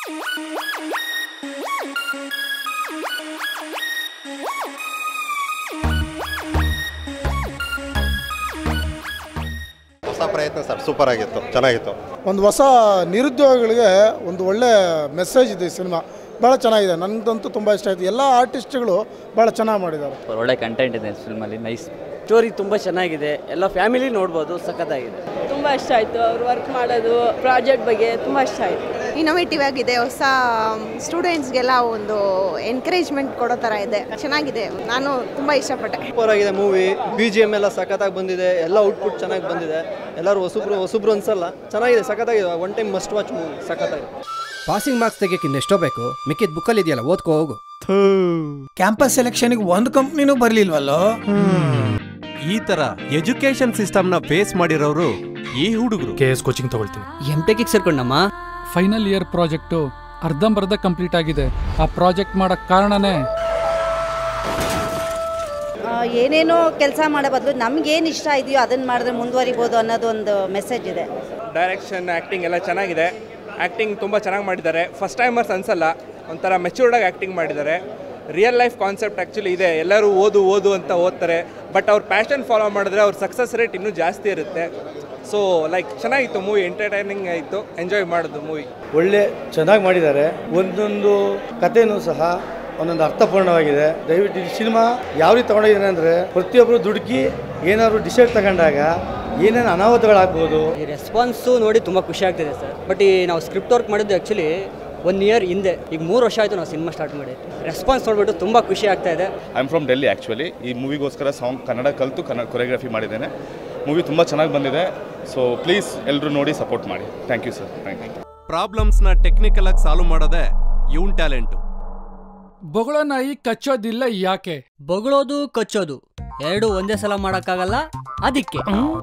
ಹೊಸ ಪ್ರಯತ್ನ sir super ಆಗಿತ್ತು ಚೆನ್ನಾಗಿತ್ತು ಒಂದು ಹೊಸ ನಿರುದ್ಯೋಗಿಗಳಿಗೆ ಒಂದು ಒಳ್ಳೆ ಮೆಸೇಜ್ ಇದೆ ಈ ಸಿನಿಮಾ ಭಾಳ ಚೆನ್ನಾಗಿದೆ ನನಗಂತೂ ತುಂಬ ಇಷ್ಟ ಆಯಿತು ಎಲ್ಲ ಆರ್ಟಿಸ್ಟ್ಗಳು ಭಾಳ ಚೆನ್ನಾಗಿ ಮಾಡಿದ್ದಾರೆ ಒಳ್ಳೆ ಕಂಟೆಂಟ್ ಇದೆ ಫಿಲ್ಮಲ್ಲಿ ನೈಸ್ ಸ್ಟೋರಿ ತುಂಬ ಚೆನ್ನಾಗಿದೆ ಎಲ್ಲ ಫ್ಯಾಮಿಲಿ ನೋಡ್ಬೋದು ಸಖತ್ತಾಗಿದೆ ತುಂಬ ಇಷ್ಟ ಆಯಿತು ಅವ್ರು ವರ್ಕ್ ಮಾಡೋದು ಪ್ರಾಜೆಕ್ಟ್ ಬಗ್ಗೆ ತುಂಬ ಇಷ್ಟ ಆಯಿತು ಇನೋವೇಟಿವ್ ಆಗಿದೆ ಹೊಸ ಸ್ಟೂಡೆಂಟ್ಸ್ಗೆಲ್ಲ ಒಂದು ಎನ್ಕರೇಜ್ಮೆಂಟ್ ಕೊಡೋ ಥರ ಇದೆ ಚೆನ್ನಾಗಿದೆ ನಾನು ತುಂಬ ಇಷ್ಟಪಟ್ಟೆ ಸೂಪರ್ ಆಗಿದೆ ಮೂವಿ ಬಿ ಜಿ ಎಮ್ ಎಲ್ಲ ಸಖತ್ತಾಗಿ ಬಂದಿದೆ ಎಲ್ಲ ಔಟ್ಪುಟ್ ಚೆನ್ನಾಗಿ ಬಂದಿದೆ ಎಲ್ಲರೂ ಹೊಸಬ್ರು ಹೊಸಬ್ರು ಅನ್ಸಲ್ಲ ಚೆನ್ನಾಗಿದೆ ಸಖತ್ತಾಗಿದೆ one time must watch movie ಸಖತ್ತಾಗಿದೆ ಪಾಸಿಂಗ್ ಮಾರ್ಕ್ಸ್ ತೆಗಿಯಕ್ಕೆ ಇನ್ನೆಷ್ಟೋ ಬೇಕು ಮಿಕ್ಕಿದ ಬುಕ್ಕಲ್ಲಿ ಇದೆಯಲ್ಲ ಓದ್ಕೋ ಹೋಗು ಕ್ಯಾಂಪಸ್ ಸೆಲೆಕ್ಷನ್ಗೆ ಒಂದು ಕಂಪ್ನಿನೂ ಬರ್ಲಿಲ್ವಲ್ಲೋ ಈ ತರ ಎಜುಕೇಶನ್ ಸಿಸ್ಟಮ್ನ ಫೇಸ್ ಮಾಡಿರೋರು ಈ ಹುಡುಗರು ಕೆ ಎಸ್ ಕೋಚಿಂಗ್ ತಗೊಳ್ತೀನಿ ಎಂ ಟೆಕಿಗೆ ಸೇರ್ಕೊಂಡಮ್ಮ ಫೈನಲ್ ಇಯರ್ ಪ್ರಾಜೆಕ್ಟು ಅರ್ಧಂಬರ್ಧ ಕಂಪ್ಲೀಟ್ ಆಗಿದೆ ಆ ಪ್ರಾಜೆಕ್ಟ್ ಮಾಡಕ್ ಕಾರಣನೇ ಏನೇನೋ ಕೆಲಸ ಮಾಡೋ ಬದಲು ನಮ್ಗೇನು ಇಷ್ಟ ಇದೆಯೋ ಅದನ್ನು ಮಾಡಿದ್ರೆ ಮುಂದುವರಿಬೋದು ಅನ್ನೋದು ಒಂದು ಮೆಸೇಜ್ ಇದೆ ಡೈರೆಕ್ಷನ್ ಆ್ಯಕ್ಟಿಂಗ್ ಎಲ್ಲ ಚೆನ್ನಾಗಿದೆ ಆ್ಯಕ್ಟಿಂಗ್ ತುಂಬ ಚೆನ್ನಾಗಿ ಮಾಡಿದ್ದಾರೆ ಫಸ್ಟ್ ಟೈಮರ್ಸ್ ಅನ್ಸಲ್ಲ ಒಂಥರ ಮೆಚೂರ್ಡಾಗಿ ಆ್ಯಕ್ಟಿಂಗ್ ಮಾಡಿದ್ದಾರೆ ರಿಯಲ್ ಲೈಫ್ ಕಾನ್ಸೆಪ್ಟ್ ಆ್ಯಕ್ಚುಲಿ ಇದೆ ಎಲ್ಲರೂ ಓದು ಓದು ಅಂತ ಓದ್ತಾರೆ ಬಟ್ ಅವ್ರ ಪ್ಯಾಷನ್ ಫಾಲೋ ಮಾಡಿದ್ರೆ ಅವ್ರ ಸಕ್ಸಸ್ ರೇಟ್ ಇನ್ನೂ ಜಾಸ್ತಿ ಇರುತ್ತೆ ಸೊ ಲೈಕ್ ಚೆನ್ನಾಗಿತ್ತು ಮೂವಿ ಎಂಟರ್ಟೈನಿಂಗ್ ಆಯಿತು ಎಂಜಾಯ್ ಮಾಡೋದು ಮೂವಿ ಒಳ್ಳೆ ಚೆನ್ನಾಗಿ ಮಾಡಿದ್ದಾರೆ ಒಂದೊಂದು ಕಥೆನೂ ಸಹ ಒಂದೊಂದು ಅರ್ಥಪೂರ್ಣವಾಗಿದೆ ದಯವಿಟ್ಟು ಈ ಸಿನಿಮಾ ಯಾವ ರೀತಿ ತಗೊಂಡಿದ್ದಾರೆ ಅಂದರೆ ಪ್ರತಿಯೊಬ್ಬರು ದುಡುಕಿ ಏನಾದ್ರು ಡಿಸೈಡ್ ತಗೊಂಡಾಗ ಏನೇನು ಅನಾಹುತಗಳಾಗ್ಬೋದು ಈ ರೆಸ್ಪಾನ್ಸು ನೋಡಿ ತುಂಬ ಖುಷಿ ಆಗ್ತಿದೆ ಸರ್ ಬಟ್ ಈ ನಾವು ಸ್ಕ್ರಿಪ್ಟ್ ವರ್ಕ್ ಮಾಡಿದ್ದು ಆ್ಯಕ್ಚುಲಿ ಒನ್ ಇಯರ್ ಹಿಂದೆ ಈಗ ಮೂರು ವರ್ಷ ಆಯಿತು ನಾವು ಸಿನಿಮಾ ಸ್ಟಾರ್ಟ್ ಮಾಡಿ ರೆಸ್ಪಾನ್ಸ್ ನೋಡ್ಬಿಟ್ಟು ತುಂಬ ಖುಷಿ ಆಗ್ತಾ ಇದೆ I am from Delhi actually ಈ ಮೂವಿಗೋಸ್ಕರ ಸಾಂಗ್ ಕನ್ನಡ ಕಲಿತು ಕನ್ನಡ ಕೊರಿಯೋಗ್ರಫಿ ಮಾಡಿದ್ದೇನೆ ಮೂವಿ ತುಂಬ ಚೆನ್ನಾಗಿ ಬಂದಿದೆ ಸೊ ಪ್ಲೀಸ್ ಎಲ್ಲರೂ ನೋಡಿ ಸಪೋರ್ಟ್ ಮಾಡಿ thank you sir thank you ಪ್ರಾಬ್ಲಮ್ಸ್ನ ಟೆಕ್ನಿಕಲ್ ಆಗಿ ಸಾಲ್ವ್ ಮಾಡೋದೇ ಇವನ್ ಟ್ಯಾಲೆಂಟು ಬೊಗಳ ನಾಯಿ ಕಚ್ಚೋದಿಲ್ಲ ಯಾಕೆ ಬೊಗಳೋದು ಕಚ್ಚೋದು ಎರಡು ಒಂದೇ ಸಲ ಮಾಡೋಕ್ಕಾಗಲ್ಲ ಅದಕ್ಕೆ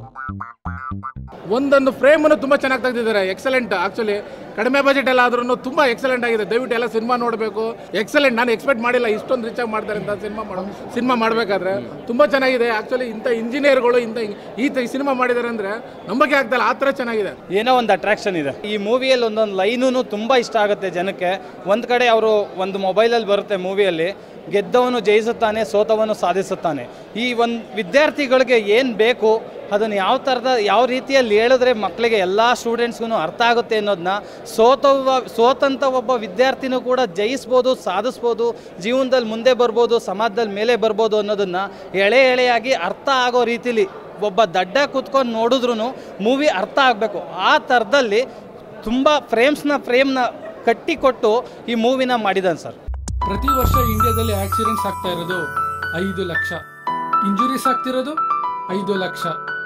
ಒಂದೊಂದು ಫ್ರೇಮನ್ನು ತುಂಬ ಚೆನ್ನಾಗಿ ತೆಗೆದಿದ್ದಾರೆ ಎಕ್ಸಲೆಂಟ್ ಆಕ್ಚುಲಿ ಕಡಿಮೆ ಬಜೆಟ್ ಎಲ್ಲ ಆದ್ರೂ ತುಂಬ ಎಕ್ಸಲೆಂಟ್ ಆಗಿದೆ ದಯವಿಟ್ಟು ಎಲ್ಲ ಸಿನಿಮಾ ನೋಡಬೇಕು ಎಕ್ಸಲೆಂಟ್ ನಾನು ಎಕ್ಸ್ಪೆಕ್ಟ್ ಮಾಡಿಲ್ಲ ಇಷ್ಟೊಂದು ರಿಚ್ ಆಗಿ ಮಾಡ್ತಾರೆ ಅಂತ ಸಿನಿಮಾ ಮಾಡೋ ಸಿನಿಮಾ ಮಾಡಬೇಕಾದ್ರೆ ತುಂಬ ಚೆನ್ನಾಗಿದೆ ಆಕ್ಚುಲಿ ಇಂಥ ಇಂಜಿನಿಯರ್ಗಳು ಇಂಥ ಈ ತ- ಈ ಸಿನಿಮಾ ಮಾಡಿದ್ದಾರೆ ಅಂದರೆ ನಂಬಕ್ಕೆ ಆಗ್ತಾಯಿಲ್ಲ ಆ ಥರ ಚೆನ್ನಾಗಿದೆ ಏನೋ ಒಂದು ಅಟ್ರಾಕ್ಷನ್ ಇದೆ ಈ ಮೂವಿಯಲ್ಲಿ ಒಂದೊಂದು ಲೈನೂ ತುಂಬ ಇಷ್ಟ ಆಗುತ್ತೆ ಜನಕ್ಕೆ ಒಂದು ಕಡೆ ಅವರು ಒಂದು ಮೊಬೈಲಲ್ಲಿ ಬರುತ್ತೆ ಮೂವಿಯಲ್ಲಿ ಗೆದ್ದವನು ಜಯಿಸುತ್ತಾನೆ ಸೋತವನು ಸಾಧಿಸುತ್ತಾನೆ ಈ ಒಂದು ವಿದ್ಯಾರ್ಥಿಗಳಿಗೆ ಏನು ಬೇಕು ಅದನ್ನು ಯಾವ ಥರದ ಯಾವ ರೀತಿಯಲ್ಲಿ ಹೇಳಿದ್ರೆ ಮಕ್ಕಳಿಗೆ ಎಲ್ಲ ಸ್ಟೂಡೆಂಟ್ಸ್ಗೂ ಅರ್ಥ ಆಗುತ್ತೆ ಅನ್ನೋದನ್ನ ಸೋತವ ಸೋತಂಥ ಒಬ್ಬ ವಿದ್ಯಾರ್ಥಿನೂ ಕೂಡ ಜಯಿಸ್ಬೋದು ಸಾಧಿಸ್ಬೋದು ಜೀವನದಲ್ಲಿ ಮುಂದೆ ಬರ್ಬೋದು ಸಮಾಜದಲ್ಲಿ ಮೇಲೆ ಬರ್ಬೋದು ಅನ್ನೋದನ್ನು ಎಳೆ ಎಳೆಯಾಗಿ ಅರ್ಥ ಆಗೋ ರೀತಿಲಿ ಒಬ್ಬ ದಡ್ಡ ಕೂತ್ಕೊಂಡು ನೋಡಿದ್ರೂ ಮೂವಿ ಅರ್ಥ ಆಗಬೇಕು ಆ ಥರದಲ್ಲಿ ತುಂಬ ಫ್ರೇಮ್ಸ್ನ ಫ್ರೇಮ್ನ ಕಟ್ಟಿಕೊಟ್ಟು ಈ ಮೂವಿನ ಮಾಡಿದ್ದಾನೆ ಸರ್ ಪ್ರತಿ ವರ್ಷ ಇಂಡಿಯಾದಲ್ಲಿ ಆಕ್ಸಿಡೆಂಟ್ಸ್ ಆಗ್ತಾ ಇರೋದು ಐದು ಲಕ್ಷ ಇಂಜುರೀಸ್ ಆಗ್ತಿರೋದು ಐದು ಲಕ್ಷ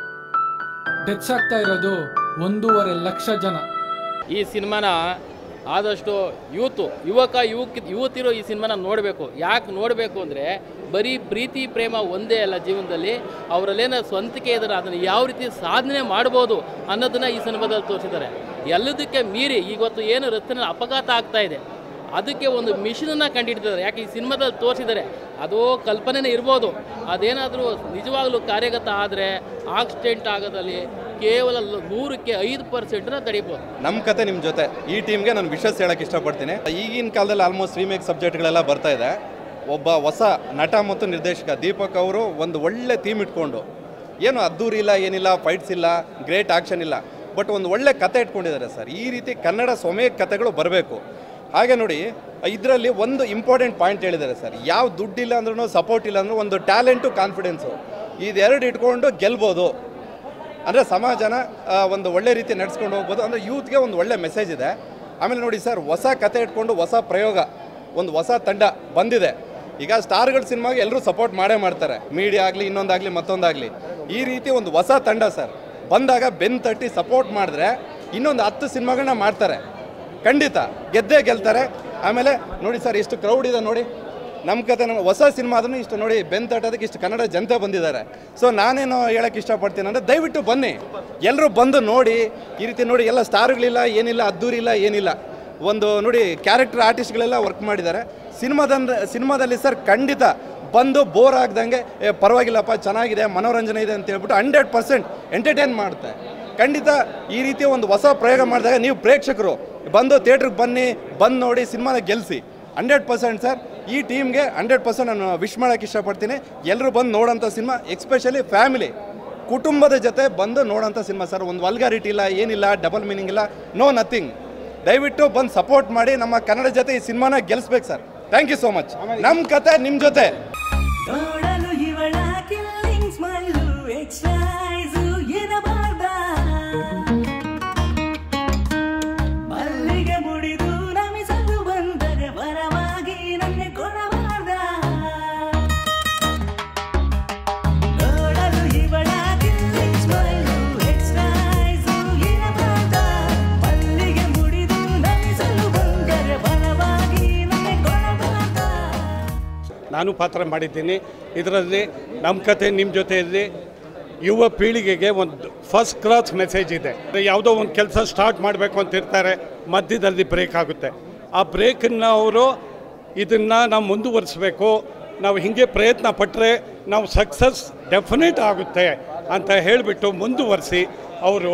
ಡೆತ್ಸ್ ಆಗ್ತಾ ಇರೋದು ಒಂದೂವರೆ ಲಕ್ಷ ಜನ ಈ ಸಿನಿಮಾನ ಆದಷ್ಟು ಯೂತು ಯುವಕ ಯುವಕ ಯುವತಿರು ಈ ಸಿನಿಮಾನ ನೋಡಬೇಕು ಯಾಕೆ ನೋಡಬೇಕು ಅಂದರೆ ಬರೀ ಪ್ರೀತಿ ಪ್ರೇಮ ಒಂದೇ ಅಲ್ಲ ಜೀವನದಲ್ಲಿ ಅವರಲ್ಲೇನೋ ಸ್ವಂತಿಕೆ ಇದ್ದಾರೆ ಅದನ್ನು ಯಾವ ರೀತಿ ಸಾಧನೆ ಮಾಡ್ಬೋದು ಅನ್ನೋದನ್ನ ಈ ಸಿನಿಮಾದಲ್ಲಿ ತೋರಿಸಿದ್ದಾರೆ ಎಲ್ಲದಕ್ಕೆ ಮೀರಿ ಇವತ್ತು ಏನು ರಸ್ತೆನಲ್ಲಿ ಅಪಘಾತ ಆಗ್ತಾ ಇದೆ ಅದಕ್ಕೆ ಒಂದು ಮಿಷನನ್ನು ಕಂಡುಹಿಡಿದಿದ್ದಾರೆ ಯಾಕೆ ಈ ಸಿನಿಮಾದಲ್ಲಿ ತೋರಿಸಿದ್ದಾರೆ ಅದು ಕಲ್ಪನೆನೇ ಇರ್ಬೋದು ಅದೇನಾದರೂ ನಿಜವಾಗ್ಲೂ ಕಾರ್ಯಗತ ಆದರೆ ಆಕ್ಸಿಡೆಂಟ್ ಆಗೋದಲ್ಲಿ ಕೇವಲ ನೂರಕ್ಕೆ ಐದು ಪರ್ಸೆಂಟ್ನ ತಡಿಬೋದು ನಮ್ಮ ಕತೆ ನಿಮ್ಮ ಜೊತೆ ಈ ಟೀಮ್ಗೆ ನಾನು ವಿಶಸ್ ಹೇಳಕ್ಕೆ ಇಷ್ಟಪಡ್ತೀನಿ ಈಗಿನ ಕಾಲದಲ್ಲಿ ಆಲ್ಮೋಸ್ಟ್ ರೀಮೇಕ್ ಸಬ್ಜೆಕ್ಟ್ಗಳೆಲ್ಲ ಬರ್ತಾ ಇದೆ ಒಬ್ಬ ಹೊಸ ನಟ ಮತ್ತು ನಿರ್ದೇಶಕ ದೀಪಕ್ ಅವರು ಒಂದು ಒಳ್ಳೆ ಥೀಮ್ ಇಟ್ಕೊಂಡು ಏನು ಅದ್ದೂರಿ ಇಲ್ಲ ಏನಿಲ್ಲ ಫೈಟ್ಸ್ ಇಲ್ಲ ಗ್ರೇಟ್ ಆಕ್ಷನ್ ಇಲ್ಲ ಬಟ್ ಒಂದು ಒಳ್ಳೆ ಕತೆ ಇಟ್ಕೊಂಡಿದ್ದಾರೆ ಸರ್ ಈ ರೀತಿ ಕನ್ನಡ ಸೊಮೆ ಕತೆಗಳು ಬರಬೇಕು ಹಾಗೆ ನೋಡಿ ಇದರಲ್ಲಿ ಒಂದು ಇಂಪಾರ್ಟೆಂಟ್ ಪಾಯಿಂಟ್ ಹೇಳಿದ್ದಾರೆ ಸರ್ ಯಾವ ದುಡ್ಡಿಲ್ಲ ಅಂದ್ರೂ ಸಪೋರ್ಟ್ ಇಲ್ಲ ಅಂದ್ರೂ ಒಂದು ಟ್ಯಾಲೆಂಟು ಕಾನ್ಫಿಡೆನ್ಸು ಇದೆರಡು ಇಟ್ಕೊಂಡು ಗೆಲ್ಬೋದು ಅಂದರೆ ಸಮಾಜನ ಆ, ಒಂದು ಒಳ್ಳೆ ರೀತಿ ನಡ್ಸ್ಕೊಂಡು ಹೋಗ್ಬೋದು ಅಂದರೆ ಯೂತ್ಗೆ ಒಂದು ಒಳ್ಳೆ ಮೆಸೇಜ್ ಇದೆ ಆಮೇಲೆ ನೋಡಿ ಸರ್ ಹೊಸ ಕತೆ ಇಟ್ಕೊಂಡು ಹೊಸ ಪ್ರಯೋಗ ಒಂದು ಹೊಸ ತಂಡ ಬಂದಿದೆ ಈಗ ಸ್ಟಾರ್ಗಳ ಸಿನಿಮಾಗೆ ಎಲ್ಲರೂ ಸಪೋರ್ಟ್ ಮಾಡೇ ಮಾಡ್ತಾರೆ ಮೀಡಿಯಾ ಆಗಲಿ ಇನ್ನೊಂದಾಗಲಿ ಮತ್ತೊಂದಾಗಲಿ ಈ ರೀತಿ ಒಂದು ಹೊಸ ತಂಡ ಸರ್ ಬಂದಾಗ ಬೆನ್ ತಟ್ಟಿ ಸಪೋರ್ಟ್ ಮಾಡಿದ್ರೆ ಇನ್ನೊಂದು ಹತ್ತು ಸಿನಿಮಾಗಳನ್ನ ಮಾಡ್ತಾರೆ ಖಂಡಿತ ಗೆದ್ದೇ ಗೆಲ್ತಾರೆ ಆಮೇಲೆ ನೋಡಿ ಸರ್ ಇಷ್ಟು ಕ್ರೌಡ್ ಇದೆ ನೋಡಿ ನಮ್ಮ ಕತೆ ನಮ್ಮ ಹೊಸ ಸಿನಿಮಾ ಅದನ್ನು ಇಷ್ಟು ನೋಡಿ ಬೆನ್ ತಟ್ಟೋದಕ್ಕೆ ಇಷ್ಟು ಕನ್ನಡ ಜನತೆ ಬಂದಿದ್ದಾರೆ ಸೊ ನಾನೇನು ಹೇಳಕ್ಕೆ ಇಷ್ಟಪಡ್ತೀನಿ ಅಂದರೆ ದಯವಿಟ್ಟು ಬನ್ನಿ ಎಲ್ಲರೂ ಬಂದು ನೋಡಿ ಈ ರೀತಿ ನೋಡಿ ಎಲ್ಲ ಸ್ಟಾರ್ಗಳಿಲ್ಲ ಏನಿಲ್ಲ ಅದ್ದೂರಿಲ್ಲ ಏನಿಲ್ಲ ಒಂದು ನೋಡಿ ಕ್ಯಾರೆಕ್ಟರ್ ಆರ್ಟಿಸ್ಟ್ಗಳೆಲ್ಲ ವರ್ಕ್ ಮಾಡಿದ್ದಾರೆ ಸಿನಿಮಾದಂದ್ರೆ ಸಿನಿಮಾದಲ್ಲಿ ಸರ್ ಖಂಡಿತ ಬಂದು ಬೋರ್ ಆಗ್ದಂಗೆ ಏ ಪರವಾಗಿಲ್ಲಪ್ಪ ಚೆನ್ನಾಗಿದೆ ಮನೋರಂಜನೆ ಇದೆ ಅಂತ ಹೇಳ್ಬಿಟ್ಟು ಹಂಡ್ರೆಡ್ ಪರ್ಸೆಂಟ್ ಎಂಟರ್ಟೈನ್ ಮಾಡುತ್ತೆ ಖಂಡಿತ ಈ ರೀತಿಯ ಒಂದು ಹೊಸ ಪ್ರಯೋಗ ಮಾಡಿದಾಗ ನೀವು ಪ್ರೇಕ್ಷಕರು ಬಂದು ಥಿಯೇಟ್ರಿಗೆ ಬನ್ನಿ ಬಂದು ನೋಡಿ ಸಿನಿಮಾನ ಗೆಲ್ಲಿಸಿ ಹಂಡ್ರೆಡ್ ಪರ್ಸೆಂಟ್ ಸರ್ ಈ ಟೀಮ್ಗೆ ಹಂಡ್ರೆಡ್ ಪರ್ಸೆಂಟ್ ನಾನು ವಿಶ್ ಮಾಡೋಕ್ಕೆ ಇಷ್ಟಪಡ್ತೀನಿ ಎಲ್ಲರೂ ಬಂದು ನೋಡೋಂಥ ಸಿನಿಮಾ ಎಕ್ಸ್ಪೆಷಲಿ ಫ್ಯಾಮಿಲಿ ಕುಟುಂಬದ ಜೊತೆ ಬಂದು ನೋಡೋಂಥ ಸಿನಿಮಾ ಸರ್ ಒಂದು ವಲ್ಗಾರಿಟಿ ಇಲ್ಲ ಏನಿಲ್ಲ ಡಬಲ್ ಮೀನಿಂಗ್ ಇಲ್ಲ ನೋ ನಥಿಂಗ್ ದಯವಿಟ್ಟು ಬಂದು ಸಪೋರ್ಟ್ ಮಾಡಿ ನಮ್ಮ ಕನ್ನಡ ಜೊತೆ ಈ ಸಿನಿಮಾನ ಗೆಲ್ಲಿಸ್ಬೇಕು sir thank you so much ನಮ್ಮ ಕತೆ ನಿಮ್ಮ ಜೊತೆ ನೋಡಲು ಇವಳ ಕಿಲ್ಲಿಂಗ್ ಸ್ಮೈಲು ಎಕ್ಸೈಸು ಇರಬಾರ್ದ ಮಲ್ಲಿಗೆ ಮುಡಿದು ನಮಿಸಲು ಬಂದರೆ ವರವಾಗಿ ನನ್ನೆ ಕೊಡಬಾರ್ದ ನೋಡಲು ಇವಳ ಕಿಲ್ಲಿಂಗ್ ಸ್ಮೈಲು ಎಕ್ಸೈಸು ಇರಬಾರ್ದ ಮಲ್ಲಿಗೆ ಮುಡಿದು ನಮಿಸಲು ಬಂದರೆ ವರವಾಗಿ ನನ್ನೆ ಕೊಡಬಾರ್ದ ನಾನು ಪಾತ್ರ ಮಾಡಿದ್ದೀನಿ ಇದರಲ್ಲಿ ನಮ್ಮ ಕತೆ ನಿಮ್ಮ ಜೊತೆಯಲ್ಲಿ ಯುವ ಪೀಳಿಗೆಗೆ ಒಂದು ಫಸ್ಟ್ ಕ್ಲಾಸ್ ಮೆಸೇಜ್ ಇದೆ ಯಾವುದೋ ಒಂದು ಕೆಲಸ ಸ್ಟಾರ್ಟ್ ಮಾಡಬೇಕು ಅಂತ ಇರ್ತಾರೆ ಮಧ್ಯದಲ್ಲಿ ಬ್ರೇಕ್ ಆಗುತ್ತೆ ಆ ಬ್ರೇಕನ್ನು ಅವರು ಇದನ್ನು ನಾವು ಮುಂದುವರಿಸಬೇಕು ನಾವು ಹೀಗೆ ಪ್ರಯತ್ನ ಪಟ್ಟರೆ ನಾವು ಸಕ್ಸಸ್ ಡೆಫಿನೆಟ್ ಆಗುತ್ತೆ ಅಂತ ಹೇಳಿಬಿಟ್ಟು ಮುಂದುವರಿಸಿ ಅವರು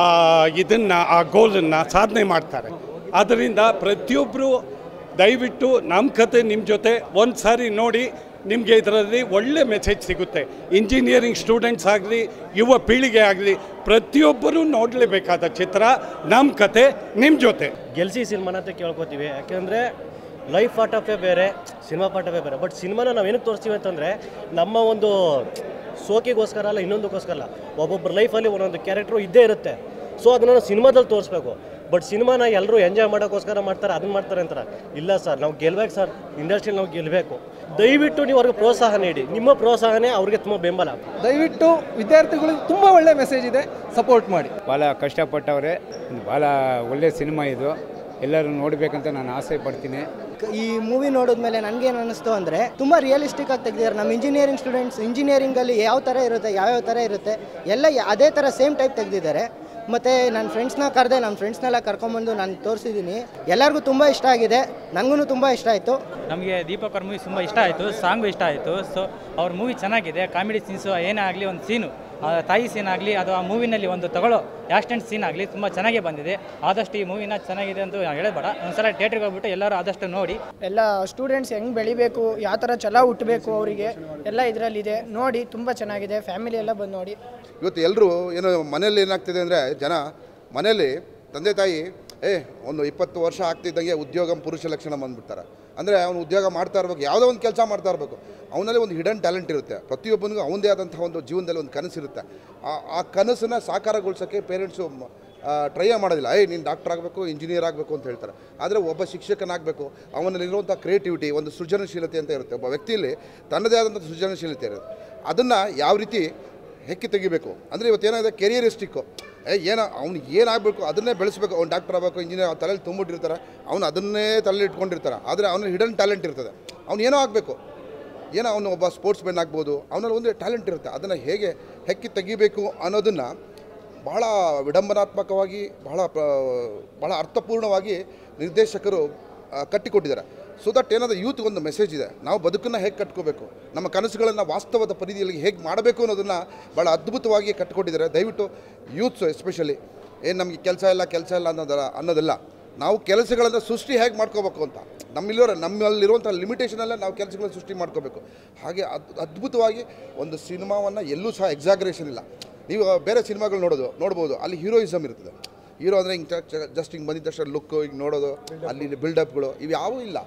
ಇದನ್ನು ಆ ಗೋಲನ್ನು ಸಾಧನೆ ಮಾಡ್ತಾರೆ ಆದ್ದರಿಂದ ಪ್ರತಿಯೊಬ್ಬರು ದಯವಿಟ್ಟು ನಮ್ಮ ಕತೆ ನಿಮ್ಮ ಜೊತೆ ಒಂದು ಸಾರಿ ನೋಡಿ ನಿಮಗೆ ಇದರಲ್ಲಿ ಒಳ್ಳೆ ಮೆಸೇಜ್ ಸಿಗುತ್ತೆ ಇಂಜಿನಿಯರಿಂಗ್ ಸ್ಟೂಡೆಂಟ್ಸ್ ಆಗಲಿ ಯುವ ಪೀಳಿಗೆ ಆಗಲಿ ಪ್ರತಿಯೊಬ್ಬರೂ ನೋಡಲೇಬೇಕಾದ ಚಿತ್ರ ನಮ್ಮ ಕತೆ ನಿಮ್ಮ ಜೊತೆ ಗೆಲ್ಸಿ ಸಿನಿಮಾನ ಅಂತ ಕೇಳ್ಕೊತೀವಿ ಯಾಕೆಂದರೆ ಲೈಫ್ ಪಾಠವೇ ಬೇರೆ ಸಿನಿಮಾ ಪಾಠವೇ ಬೇರೆ ಬಟ್ ಸಿನಿಮಾನ ನಾವು ಏನಕ್ಕೆ ತೋರಿಸ್ತೀವಿ ಅಂತಂದರೆ ನಮ್ಮ ಒಂದು ಸೋಕಿಗೋಸ್ಕರ ಅಲ್ಲ ಇನ್ನೊಂದಕ್ಕೋಸ್ಕರ ಅಲ್ಲ ಒಬ್ಬೊಬ್ಬರ ಲೈಫಲ್ಲಿ ಒಂದೊಂದು ಕ್ಯಾರೆಕ್ಟ್ರು ಇದ್ದೇ ಇರುತ್ತೆ ಸೊ ಅದನ್ನು ನಾವು ಸಿನಿಮಾದಲ್ಲಿ ತೋರಿಸ್ಬೇಕು ಬಟ್ ಸಿನಿಮಾನ ಎಲ್ಲರೂ ಎಂಜಾಯ್ ಮಾಡೋಕ್ಕೋಸ್ಕರ ಮಾಡ್ತಾರೆ ಅದನ್ನ ಮಾಡ್ತಾರೆ ಅಂತಾರೆ ಇಲ್ಲ ಸರ್ ನಾವು ಗೆಲ್ಬೇಕು ಸರ್ ಇಂಡಸ್ಟ್ರಿಯಲ್ಲಿ ನಾವು ಗೆಲ್ಲಬೇಕು ದಯವಿಟ್ಟು ನೀವು ಅವ್ರಿಗೆ ಪ್ರೋತ್ಸಾಹ ನೀಡಿ ನಿಮ್ಮ ಪ್ರೋತ್ಸಾಹನೇ ಅವ್ರಿಗೆ ತುಂಬ ಬೆಂಬಲ ದಯವಿಟ್ಟು ವಿದ್ಯಾರ್ಥಿಗಳಿಗೆ ತುಂಬ ಒಳ್ಳೆ ಮೆಸೇಜ್ ಇದೆ ಸಪೋರ್ಟ್ ಮಾಡಿ ಭಾಳ ಕಷ್ಟಪಟ್ಟವ್ರೆ ಭಾಳ ಒಳ್ಳೆ ಸಿನಿಮಾ ಇದು ಎಲ್ಲರೂ ನೋಡಬೇಕಂತ ನಾನು ಆಸೆ ಪಡ್ತೀನಿ ಈ ಮೂವಿ ನೋಡಿದ್ಮೇಲೆ ನನಗೇನು ಅನ್ನಿಸ್ತು ಅಂದರೆ ತುಂಬ ರಿಯಲಿಸ್ಟಿಕ್ ಆಗಿ ತೆಗೆದಿದ್ದಾರೆ ನಮ್ಮ ಇಂಜಿನಿಯರಿಂಗ್ ಸ್ಟೂಡೆಂಟ್ಸ್ ಇಂಜಿನಿಯರಿಂಗಲ್ಲಿ ಯಾವ ಥರ ಇರುತ್ತೆ ಯಾವ್ಯಾವ ಥರ ಇರುತ್ತೆ ಎಲ್ಲ ಯ- ಅದೇ ಥರ ಸೇಮ್ ಟೈಪ್ ತೆಗೆದಿದ್ದಾರೆ ಮತ್ತು ನನ್ನ ಫ್ರೆಂಡ್ಸ್ನ ಕರೆದೆ ನನ್ನ ಫ್ರೆಂಡ್ಸ್ನೆಲ್ಲ ಕರ್ಕೊಂಬಂದು ನಾನು ತೋರಿಸಿದ್ದೀನಿ ಎಲ್ಲರಿಗೂ ತುಂಬ ಇಷ್ಟ ಆಗಿದೆ ನನಗೂ ತುಂಬ ಇಷ್ಟ ಆಯಿತು ನಮಗೆ ದೀಪಕ್ ಅವ್ರ ಮೂವಿ ತುಂಬ ಇಷ್ಟ ಆಯಿತು ಸಾಂಗು ಇಷ್ಟ ಆಯಿತು ಸೊ ಅವ್ರ ಮೂವಿ ಚೆನ್ನಾಗಿದೆ ಕಾಮಿಡಿ ಸೀನ್ಸು ಏನೇ ಆಗಲಿ ಒಂದು ಸೀನು ಆ ತಾಯಿ ಸೀನ್ ಆಗಲಿ ಅದು ಆ ಮೂವಿನಲ್ಲಿ ಒಂದು ತಗೊಳ್ಳೋ ಆಕ್ಸಿಡೆಂಟ್ ಸೀನ್ ಆಗಲಿ ತುಂಬ ಚೆನ್ನಾಗೇ ಬಂದಿದೆ ಆದಷ್ಟು ಈ ಮೂವಿನ ಚೆನ್ನಾಗಿದೆ ಅಂತ ಹೇಳಬೇಡ ಒಂದ್ಸಲ ಥಿಯೇಟ್ರಿಗೆ ಹೋಗ್ಬಿಟ್ಟು ಎಲ್ಲರೂ ಆದಷ್ಟು ನೋಡಿ ಎಲ್ಲ ಸ್ಟೂಡೆಂಟ್ಸ್ ಹೆಂಗೆ ಬೆಳಿಬೇಕು ಯಾವ ಥರ ಛಲ ಹುಟ್ಟಬೇಕು ಅವರಿಗೆ ಎಲ್ಲ ಇದರಲ್ಲಿದೆ ನೋಡಿ ತುಂಬ ಚೆನ್ನಾಗಿದೆ ಫ್ಯಾಮಿಲಿ ಎಲ್ಲ ಬಂದು ನೋಡಿ ಇವತ್ತು ಎಲ್ಲರೂ ಏನು ಮನೇಲಿ ಏನಾಗ್ತಿದೆ ಅಂದರೆ ಜನ ಮನೇಲಿ ತಂದೆ ತಾಯಿ ಏ ಒಂದು ಇಪ್ಪತ್ತು ವರ್ಷ ಆಗ್ತಿದ್ದಂಗೆ ಉದ್ಯೋಗ ಪುರುಷ ಲಕ್ಷಣ ಬಂದ್ಬಿಡ್ತಾರೆ ಅಂದರೆ ಅವನು ಉದ್ಯೋಗ ಮಾಡ್ತಾ ಇರಬೇಕು ಯಾವುದೋ ಒಂದು ಕೆಲಸ ಮಾಡ್ತಾ ಇರಬೇಕು ಅವನಲ್ಲಿ ಒಂದು ಹಿಡನ್ ಟ್ಯಾಲೆಂಟ್ ಇರುತ್ತೆ ಪ್ರತಿಯೊಬ್ಬನಿಗೂ ಅವನದೇ ಆದಂತಹ ಒಂದು ಜೀವನದಲ್ಲಿ ಒಂದು ಕನಸಿರುತ್ತೆ ಆ ಆ ಕನಸನ್ನು ಸಾಕಾರಗೊಳಿಸೋಕ್ಕೆ ಪೇರೆಂಟ್ಸು ಟ್ರೈ ಮಾಡೋದಿಲ್ಲ ಏಯ್ ನೀನು ಡಾಕ್ಟರ್ ಆಗಬೇಕು ಇಂಜಿನಿಯರ್ ಆಗಬೇಕು ಅಂತ ಹೇಳ್ತಾರೆ ಆದರೆ ಒಬ್ಬ ಶಿಕ್ಷಕನಾಗಬೇಕು ಅವನಲ್ಲಿರುವಂಥ ಕ್ರಿಯೇಟಿವಿಟಿ ಒಂದು ಸೃಜನಶೀಲತೆ ಅಂತ ಇರುತ್ತೆ ಒಬ್ಬ ವ್ಯಕ್ತಿಯಲ್ಲಿ ತನ್ನದೇ ಆದಂಥ ಸೃಜನಶೀಲತೆ ಇರುತ್ತೆ ಅದನ್ನು ಯಾವ ರೀತಿ ಹೆಕ್ಕಿ ತೆಗಿಬೇಕು ಅಂದರೆ ಇವತ್ತೇನಾಗಿದೆ ಕೆರಿಯರಿಸ್ಟಿಕ್ಕು ಏ ಏನೋ ಅವ್ನು ಏನಾಗಬೇಕು ಅದನ್ನೇ ಬೆಳೆಸಬೇಕು ಅವ್ನು ಡಾಕ್ಟರ್ ಆಗಬೇಕು ಇಂಜಿನಿಯರ್ ಅವ್ನ ತಲೆಯಲ್ಲಿ ತುಂಬಿಟ್ಟಿರ್ತಾರೆ ಅವ್ನು ಅದನ್ನೇ ತಲೆಯಲ್ಲಿ ಇಟ್ಕೊಂಡಿರ್ತಾರೆ ಆದರೆ ಅವನ ಹಿಡನ್ ಟ್ಯಾಲೆಂಟ್ ಇರ್ತದೆ ಅವ್ನು ಏನೋ ಆಗಬೇಕು ಏನೋ ಅವನು ಒಬ್ಬ ಸ್ಪೋರ್ಟ್ಸ್ ಮ್ಯಾನ್ ಆಗ್ಬೋದು ಅವನಲ್ಲಿ ಒಂದು ಟ್ಯಾಲೆಂಟ್ ಇರುತ್ತೆ ಅದನ್ನು ಹೇಗೆ ಹೆಕ್ಕಿ ತೆಗಿಬೇಕು ಅನ್ನೋದನ್ನು ಬಹಳ ವಿಡಂಬನಾತ್ಮಕವಾಗಿ ಬಹಳ ಪ್ರ- ಬಹಳ ಅರ್ಥಪೂರ್ಣವಾಗಿ ನಿರ್ದೇಶಕರು ಆ, ಕಟ್ಟಿಕೊಟ್ಟಿದ್ದಾರೆ ಸೊ ದಟ್ ಏನಾದರೂ ಯೂತ್ ಒಂದು ಮೆಸೇಜ್ ಇದೆ ನಾವು ಬದುಕನ್ನು ಹೇಗೆ ಕಟ್ಕೋಬೇಕು ನಮ್ಮ ಕನಸುಗಳನ್ನು ವಾಸ್ತವದ ಪರಿಧಿಯಲ್ಲಿ ಹೇಗೆ ಮಾಡಬೇಕು ಅನ್ನೋದನ್ನು ಭಾಳ ಅದ್ಭುತವಾಗಿ ಕಟ್ಟಿಕೊಟ್ಟಿದ್ದಾರೆ ದಯವಿಟ್ಟು ಯೂತ್ಸ್ ಎಸ್ಪೆಷಲಿ ಏನು ನಮಗೆ ಕೆಲಸ ಇಲ್ಲ ಕೆಲಸ ಇಲ್ಲ ಅನ್ನೋದಲ್ಲ ಅನ್ನೋದಲ್ಲ ನಾವು ಕೆಲಸಗಳನ್ನು ಸೃಷ್ಟಿ ಹೇಗೆ ಮಾಡ್ಕೋಬೇಕು ಅಂತ ನಮ್ಮಲ್ಲಿರೋ ನಮ್ಮಲ್ಲಿರುವಂಥ ಲಿಮಿಟೇಷನಲ್ಲೇ ನಾವು ಕೆಲಸಗಳನ್ನ ಸೃಷ್ಟಿ ಮಾಡ್ಕೋಬೇಕು ಹಾಗೆ ಅದ್ ಅದ್ಭುತವಾಗಿ ಒಂದು ಸಿನಿಮಾವನ್ನು ಎಲ್ಲೂ ಸಹ ಎಕ್ಸಾಗ್ರೇಷನ್ ಇಲ್ಲ ನೀವು ಬೇರೆ ಸಿನಿಮಾಗಳು ನೋಡೋದು ನೋಡ್ಬೋದು ಅಲ್ಲಿ ಹೀರೋಯಿಸಮ್ ಇರ್ತದೆ ಹೀರೋ ಅಂದರೆ ಹಿಂಗೆ ಜಸ್ಟ್ ಹಿಂಗೆ ಬಂದಿದ್ದ ತಕ್ಷಣ ಲುಕ್ಕು ಹಿಂಗೆ ನೋಡೋದು ಅಲ್ಲಿ ಬಿಲ್ಡಪ್ಗಳು ಇವು ಯಾವೂ ಇಲ್ಲ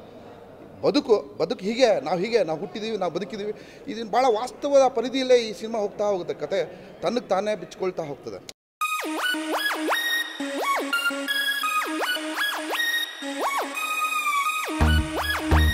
ಬದುಕು ಬದುಕು ಹೀಗೆ ನಾವು ಹೀಗೆ ನಾವು ಹುಟ್ಟಿದ್ದೀವಿ ನಾವು ಬದುಕಿದ್ದೀವಿ ಇದನ್ನು ಭಾಳ ವಾಸ್ತವದ ಪರಿಧಿಯಲ್ಲೇ ಈ ಸಿನಿಮಾ ಹೋಗ್ತಾ ಹೋಗುತ್ತೆ ಕತೆ ತನ್ನಕ್ಕೆ ತಾನೇ ಬಿಚ್ಕೊಳ್ತಾ ಹೋಗ್ತದೆ Thank you.